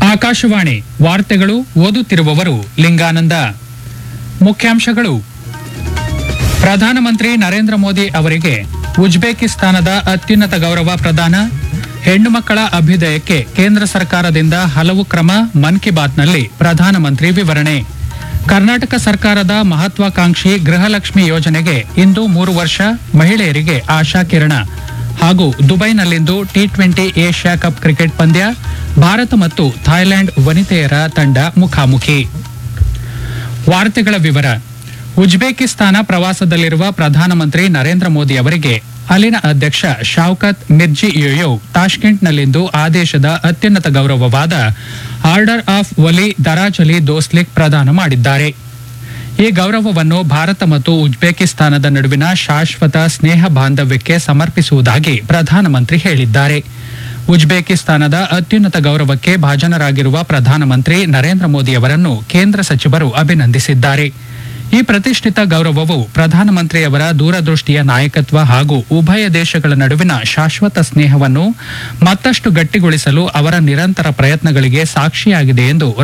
ಆಕಾಶವಾಣಿ ವಾರ್ತೆಗಳು ಓದುತ್ತಿರುವವರು ಲಿಂಗಾನಂದ ಮುಖ್ಯಾಂಶಗಳು ಪ್ರಧಾನಮಂತ್ರಿ ನರೇಂದ್ರ ಮೋದಿ ಅವರಿಗೆ ಉಜ್ಬೇಕಿಸ್ತಾನದ ಅತ್ಯುನ್ನತ ಗೌರವ ಪ್ರದಾನ ಹೆಣ್ಣು ಮಕ್ಕಳ ಅಭ್ಯುದಯಕ್ಕೆ ಕೇಂದ್ರ ಸರ್ಕಾರದಿಂದ ಹಲವು ಕ್ರಮ ಮನ್ ಕಿ ಬಾತ್ನಲ್ಲಿ ಪ್ರಧಾನಮಂತ್ರಿ ವಿವರಣೆ ಕರ್ನಾಟಕ ಸರ್ಕಾರದ ಮಹತ್ವಾಕಾಂಕ್ಷಿ ಗೃಹಲಕ್ಷ್ಮಿ ಯೋಜನೆಗೆ ಇಂದು ಮೂರು ವರ್ಷ ಮಹಿಳೆಯರಿಗೆ ಆಶಾ ಕಿರಣ ಹಾಗೂ ದುಬೈನಲ್ಲಿಂದು T twenty Asia cup cricket ಪಂದ್ಯ ಭಾರತ ಮತ್ತು ಥಾಯ್ಲೆಂಡ್ ವನಿತೆಯರ ತಂಡ ಮುಖಾಮುಖಿ ವಾರ್ತೆಗಳ ವಿವರ ಉಜ್ಬೇಕಿಸ್ತಾನ ಪ್ರವಾಸದಲ್ಲಿರುವ ಪ್ರಧಾನಮಂತ್ರಿ ನರೇಂದ್ರ ಮೋದಿ ಅವರಿಗೆ ಅಲ್ಲಿನ ಅಧ್ಯಕ್ಷ ಶೌಕತ್ ಮಿರ್ಜಿಯೋಯೊವ್ ತಾಷ್ಕೆಂಟ್ನಲ್ಲಿಂದು ಆದೇಶದ ಅತ್ಯುನ್ನತ ಗೌರವವಾದ ಆರ್ಡರ್ ಆಫ್ ವಲಿ ದರಾಜ್ ಅಲಿ ದೋಸ್ಲಿಕ್ ಪ್ರದಾನ ಮಾಡಿದ್ದಾರೆ ಈ ಗೌರವವನ್ನು ಭಾರತ ಮತ್ತು ಉಜ್ಬೇಕಿಸ್ತಾನದ ನಡುವಿನ ಶಾಶ್ವತ ಸ್ನೇಹ ಬಾಂಧವ್ಯಕ್ಕೆ ಸಮರ್ಪಿಸುವುದಾಗಿ ಪ್ರಧಾನಮಂತ್ರಿ ಹೇಳಿದ್ದಾರೆ ಉಜ್ಬೇಕಿಸ್ತಾನದ ಅತ್ಯುನ್ನತ ಗೌರವಕ್ಕೆ ಭಾಜನರಾಗಿರುವ ಪ್ರಧಾನಮಂತ್ರಿ ನರೇಂದ್ರ ಮೋದಿ ಅವರನ್ನು ಕೇಂದ್ರ ಸಚಿವರು ಅಭಿನಂದಿಸಿದ್ದಾರೆ ಈ ಪ್ರತಿಷ್ಠಿತ ಗೌರವವು ಪ್ರಧಾನಮಂತ್ರಿಯವರ ದೂರದೃಷ್ಟಿಯ ನಾಯಕತ್ವ ಹಾಗೂ ಉಭಯ ದೇಶಗಳ ನಡುವಿನ ಶಾಶ್ವತ ಸ್ನೇಹವನ್ನು ಮತ್ತಷ್ಟು ಗಟ್ಟಿಗೊಳಿಸಲು ಅವರ ನಿರಂತರ ಪ್ರಯತ್ನಗಳಿಗೆ ಸಾಕ್ಷಿಯಾಗಿದೆ ಎಂದು